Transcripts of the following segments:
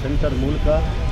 Centre ಮೂಲಕ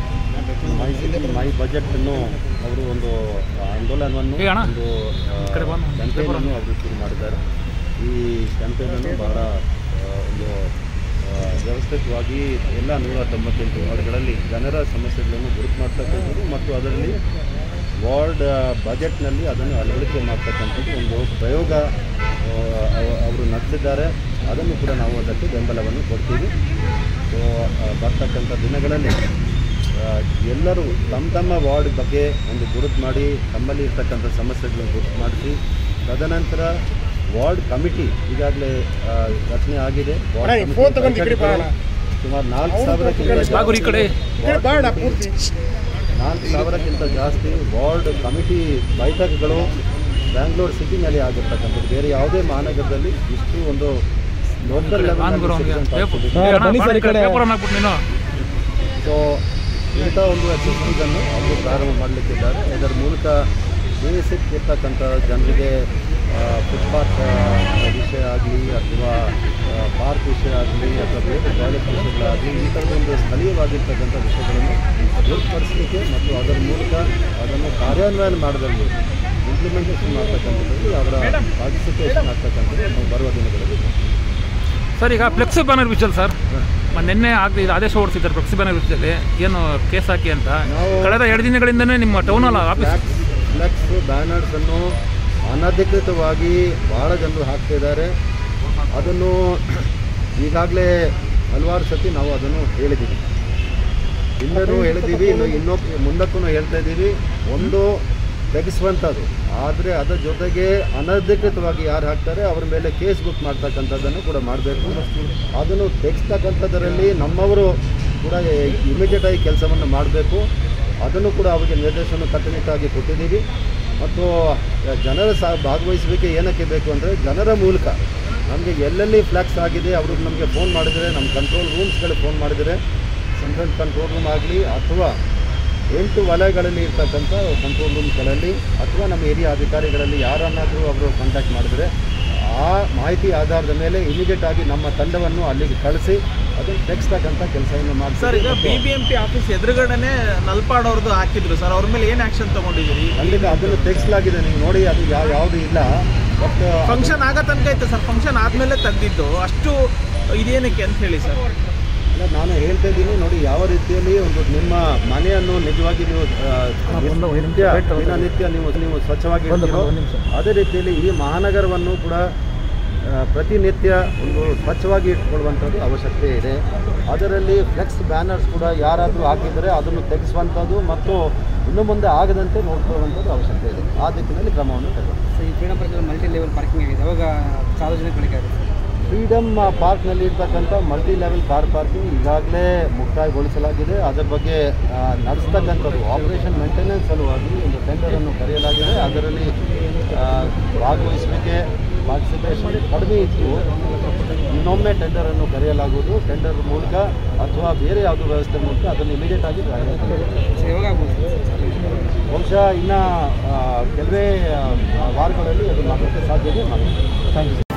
ಮೈ ಮೈ ಬಜೆಟನ್ನು ಅವರು ಒಂದು ಆಂದೋಲನವನ್ನು ಏ ಅಣ್ಣ, ಒಂದು ಈ ಕಡೆ ಬಾ. ಕ್ಯಾಂಪೇನನ್ನು ಅವರು ಶುರು ಮಾಡಿದ್ದಾರೆ ಈ ಕ್ಯಾಂಪೇನನ್ನು ಬಹಳ ಆ, ಒಂದು ಆ, ವ್ಯವಸ್ಥಿತವಾಗಿ ಎಲ್ಲ ನೂರ ತೊಂಬತ್ತೆಂಟು ವಾರ್ಡ್ಗಳಲ್ಲಿ ಜನರ ಸಮಸ್ಯೆಗಳನ್ನು ಗುರುತು ಮಾಡ್ತಕ್ಕಂಥದ್ದು ಮತ್ತು ಅದರಲ್ಲಿ ವಾರ್ಡ್ ಬಜೆಟ್ನಲ್ಲಿ ಅದನ್ನು ಅಳವಡಿಕೆ ಮಾಡ್ತಕ್ಕಂಥದ್ದು ಒಂದು ಪ್ರಯೋಗ ಆ, ಅವ- ಅವರು ನಡೆಸಿದ್ದಾರೆ ಅದನ್ನು ಕೂಡ ನಾವು ಅದಕ್ಕೆ ಬೆಂಬಲವನ್ನು ಕೊಡ್ತೀವಿ ಸೊ ಆ, ಬರ್ತಕ್ಕಂಥ ದಿನಗಳಲ್ಲಿ ಆ, ಎಲ್ಲರೂ ತಮ್ಮ ತಮ್ಮ ವಾರ್ಡ್ ಬಗ್ಗೆ ಒಂದು ಗುರುತು ಮಾಡಿ ತಮ್ಮಲ್ಲಿ ಇರ್ತಕ್ಕಂಥ ಸಮಸ್ಯೆಗಳನ್ನು ಗುರುತು ಮಾಡಿಸಿ ತದನಂತರ ವಾರ್ಡ್ ಕಮಿಟಿ ಈಗಾಗಲೇ ಆ, ರಚನೆ ಆಗಿದೆ ವಾರ್ಡ್ ಅಣ್ಣ, ಈ ಕಮಿಟಿ ಫೋನ್ ತಗೊಂಡು ಈ ಕಡೆ ಬಾ ಅಣ್ಣ. ಸುಮಾರು ನಾಲ್ಕು ಸಾವಿರಕ್ಕಿಂತ ಬಾಗುರು ಈ ಕಡೆ. ಈ ಕಡೆ ಬಾಣ ಪೂರ್ತಿ ನಾಲ್ಕು ಸಾವಿರಕ್ಕಿಂತ ಜಾಸ್ತಿ ವಾರ್ಡ್ ಕಮಿಟಿ ಬೈಠಕ್ಗಳು ಬ್ಯಾಂಗ್ಳೂರು ಸಿಟಿನಲ್ಲಿ ಆಗಿರ್ತಕ್ಕಂಥದ್ದು ಬೇರೆ ಯಾವುದೇ ಮಹಾನಗರದಲ್ಲಿ ಇಷ್ಟು ಒಂದು ಲೋಕಲ್ ಆನ್ ಗುರು ಅವ್ನಿಗೆ. ಪೇಪರ್ ಏ ಅಣ್ಣ, ಬನ್ನಿ ಸರ್ ಈ ಕಡೆ. ಪೇಪರ್ ಹಾಕ್ಬಿಟ್ಟು ನೀನು ಸೊ ಇಂಥ ಒಂದು ಅನ್ನು ಅವರು ಪ್ರಾರಂಭ ಮಾಡಲಿಕ್ಕಿದ್ದಾರೆ ಇದರ ಮೂಲಕ ಬೇಸಿಕ್ ಇರ್ತಕ್ಕಂಥ ಜನರಿಗೆ ಫುಟ್ಪಾತ್ ವಿಷಯ ಆಗಲಿ ಅಥವಾ ಪಾರ್ಕ್ ವಿಷಯ ಆಗಲಿ ಅಥವಾ ಬೇರೆ ಟಾಯ್ಲೆಟ್ ವಿಷಯಗಳಾಗಲಿ ಈ ಥರದ ಒಂದು ಸ್ಥಳೀಯವಾಗಿರ್ತಕ್ಕಂಥ ವಿಷಯಗಳನ್ನು ಗುರುತುಪಡಿಸಲಿಕ್ಕೆ ಮತ್ತು ಅದರ ಮೂಲಕ ಅದನ್ನು ಕಾರ್ಯಾನ್ವಯನ ಮಾಡೋದ್ರಲ್ಲಿ ಇಂಪ್ಲಿಮೆಂಟೇಷನ್ ಮಾಡ್ತಕ್ಕಂಥದ್ರಲ್ಲಿ ಅವರ ಪಾರ್ಟಿಸಿಪೇಷನ್ ಆಗ್ತಕ್ಕಂಥದ್ದು ನಾವು ಬರುವ ದಿನಗಳಲ್ಲಿ ಸರ್ ಈಗ ಫ್ಲೆಕ್ಸಿ ಬ್ಯಾನರ್ ವಿಷಯ ಸರ್ ಮ- ನಿನ್ನೆ ಆಗಲಿ ಆದೇಶ ಹೊರಡಿಸಿದ್ದಾರೆ ಫ್ಲೆಕ್ಸಿ ಬ್ಯಾನರ್ ವಿಷಯದಲ್ಲಿ ಏನು ಕೇಸ್ ಹಾಕಿ ಅಂತ ನಾವು- ಕಳೆದ ಎರಡು ದಿನಗಳಿಂದನೇ ನಿಮ್ಮ town hall office flex flex ಬ್ಯಾನರ್ಸನ್ನು ಅನಧಿಕೃತವಾಗಿ ಬಹಳ ಜನರು ಹಾಕ್ತಿದ್ದಾರೆ ಅದನ್ನು ಈಗಾಗಲೇ ಹಲವಾರು ಸತಿ ನಾವು ಅದನ್ನು ಹೇಳಿದ್ದೀವಿ ಹಿಂದೂ ಹೇಳಿದ್ದೀವಿ ಇನ್ನು ಇನ್ನೊಬ್ಬ ಮುಂದಕ್ಕೂ ಹೇಳ್ತಾ ಇದ್ದೀವಿ ಒಂದು ತೆಗೆಸುವಂಥದ್ದು ಆದರೆ ಅದರ ಜೊತೆಗೆ ಅನಧಿಕೃತವಾಗಿ ಯಾರು ಹಾಕ್ತಾರೆ ಅವ್ರ ಮೇಲೆ ಕೇಸ್ ಬುಕ್ ಮಾಡ್ತಕ್ಕಂಥದ್ದನ್ನು ಕೂಡ ಮಾಡಬೇಕು ಅದನ್ನು ತೆಗೆಸ್ತಕ್ಕಂಥದ್ದರಲ್ಲಿ ನಮ್ಮವರು ಕೂಡ ಇಮಿಡಿಯೇಟ್ ಆಗಿ ಕೆಲಸವನ್ನು ಮಾಡಬೇಕು ಅದನ್ನು ಕೂಡ ಅವರಿಗೆ ನಿರ್ದೇಶನ ಕಟ್ಟುನಿಟ್ಟಾಗಿ ಕೊಟ್ಟಿದ್ದೀವಿ ಮತ್ತು ಜನರ ಸಹ ಭಾಗವಹಿಸುವಿಕೆ ಏನಕ್ಕೆ ಬೇಕು ಅಂದರೆ ಜನರ ಮೂಲಕ ನಮಗೆ ಎಲ್ಲೆಲ್ಲಿ ಫ್ಲ್ಯಾಕ್ಸ್ ಆಗಿದೆ ಅವರು ನಮಗೆ ಫೋನ್ ಮಾಡಿದರೆ ನಮ್ಮ ಕಂಟ್ರೋಲ್ ರೂಮ್ಸ್ಗಳಿಗೆ ಫೋನ್ ಮಾಡಿದರೆ ಸೆಂಟ್ರಲ್ ಕಂಟ್ರೋಲ್ ರೂಮ್ ಆಗಲಿ ಅಥವಾ ಎಂಟು ವಲಯಗಳಲ್ಲಿ ಇರ್ತಕ್ಕಂಥ ಕಂಟ್ರೋಲ್ ರೂಮ್ಗಳಲ್ಲಿ ಅಥವಾ ನಮ್ಮ ಏರಿಯಾ ಅಧಿಕಾರಿಗಳಲ್ಲಿ ಯಾರನ್ನಾದರೂ ಅವರು ಕಾಂಟ್ಯಾಕ್ಟ್ ಮಾಡಿದರೆ ಆ ಮಾಹಿತಿ ಆಧಾರದ ಮೇಲೆ ಇಮಿಡಿಯೇಟ್ ಆಗಿ ನಮ್ಮ ತಂಡವನ್ನು ಅಲ್ಲಿಗೆ ಕಳಿಸಿ ಅದನ್ನು ತೆಗೆಸ್ತಕ್ಕಂಥ ಕೆಲಸವನ್ನು ಸರ್ ಈಗ ಮಾಡ್ತೀವಿ B B M P office ಎದುರುಗಡೆನೆ ನಲ್ಪಾಡ್ ಅವ್ರದ್ದು ಹಾಕಿದ್ರು ಸರ್ ಅವ್ರ ಮೇಲೆ ಏನು ಆಕ್ಷನ್ ತಗೊಂಡಿದ್ದೀರಿ ಖಂಡಿತ ಅದನ್ನು ತೆಗೆಸಲಾಗಿದೆ ನೀವು ನೋಡಿ ಅದು ಯಾವ ಯಾವುದು ಇಲ್ಲ ಬಟ್ ಫಂಕ್ಷನ್ ಆಗೋ ತನಕ ಇತ್ತು ಸರ್ ಫಂಕ್ಷನ್ ಆದ್ಮೇಲೆ ತೆಗ್ದಿದ್ದು ಅಷ್ಟು ಇದೇನಕ್ಕೆ ಅಂತ ಹೇಳಿ ಸರ್ ಇಲ್ಲ, ನಾನು ಹೇಳ್ತಾ ಇದ್ದೀನಿ ನೋಡಿ ಯಾವ ರೀತಿಯಲ್ಲಿ ಒಂದು ನಿಮ್ಮ ಮನೆಯನ್ನು ನಿಜವಾಗಿ ನೀವು ಆ, ನಿತ್ಯ ದಿನನಿತ್ಯ ನೀವು ನೀವು ಸ್ವಚ್ಛವಾಗಿ ಇಡ್ತೀರೋ ಅದೇ ರೀತಿಯಲ್ಲಿ ಈ ಮಹಾನಗರವನ್ನು ಕೂಡ ಆ, ಪ್ರತಿನಿತ್ಯ ಒಂದು ಸ್ವಚ್ಛವಾಗಿ ಇಟ್ಕೊಳ್ಳುವಂಥದ್ದು ಅವಶ್ಯಕತೆ ಇದೆ ಅದರಲ್ಲಿ ಫ್ಲೆಕ್ಸ್ ಬ್ಯಾನರ್ಸ್ ಕೂಡ ಯಾರಾದರೂ ಹಾಕಿದರೆ ಅದನ್ನು ತೆಗೆಸುವಂಥದ್ದು ಮತ್ತು ಇನ್ನು ಮುಂದೆ ಆಗದಂತೆ ನೋಡ್ಕೊಳ್ಳುವಂಥದ್ದು ಅವಶ್ಯಕತೆ ಇದೆ ಆ ದಿಕ್ಕಿನಲ್ಲಿ ಕ್ರಮವನ್ನು ತಗೊಳ್ಳಿ ಸೊ ಈ ಫ್ರೀಡಮ್ ಪಾರ್ಕಲ್ಲಿ ಮಲ್ಟಿ ಲೆವೆಲ್ ಪಾರ್ಕಿಂಗ್ ಆಗಿದೆ ಅವಾಗ ಸಾರ್ವಜನಿಕರಿಗೆ ಆಗುತ್ತೆ ಫ್ರೀಡಮ್ ಪಾರ್ಕ್ನಲ್ಲಿ ಇರ್ತಕ್ಕಂಥ ಮಲ್ಟಿ ಲೆವೆಲ್ ಕಾರ್ ಪಾರ್ಕಿಂಗ್ ಈಗಾಗಲೇ ಮುಕ್ತಾಯಗೊಳಿಸಲಾಗಿದೆ ಅದರ ಬಗ್ಗೆ ಆ, ನಡೆಸ್ತಕ್ಕಂಥದ್ದು ಆಪರೇಷನ್ ಮೇಂಟೆನೆನ್ಸ್ ಸಲುವಾಗಿ ಒಂದು ಟೆಂಡರನ್ನು ಕರೆಯಲಾಗಿದೆ ಅದರಲ್ಲಿ ಆ, ಭಾಗವಹಿಸುವಿಕೆ ಪಾರ್ಟಿಸಿಪೇಷನ್ ಕಡಿಮೆ ಇತ್ತು ಇನ್ನೊಮ್ಮೆ ಟೆಂಡರನ್ನು ಕರೆಯಲಾಗುವುದು ಟೆಂಡರ್ ಮೂಲಕ ಅಥವಾ ಬೇರೆ ಯಾವುದೋ ವ್ಯವಸ್ಥೆ ಮೂಲಕ ಅದನ್ನು ಇಮಿಡಿಯೇಟ್ ಆಗಿ ಪ್ರಾರಂಭಿಸಲಾಗಿದೆ. ಸೊ ಯಾವಾಗ ಆಗ್ಬೋದು ಬಹುಶಃ ಇನ್ನು ಕೆಲವೇ ಆ, ವಾರಗಳಲ್ಲಿ ಅದು ಮಾಡಲಿಕ್ಕೆ ಸಾಧ್ಯತೆ ಮಾಡ್ತೀವಿ ಥ್ಯಾಂಕ್ ಯು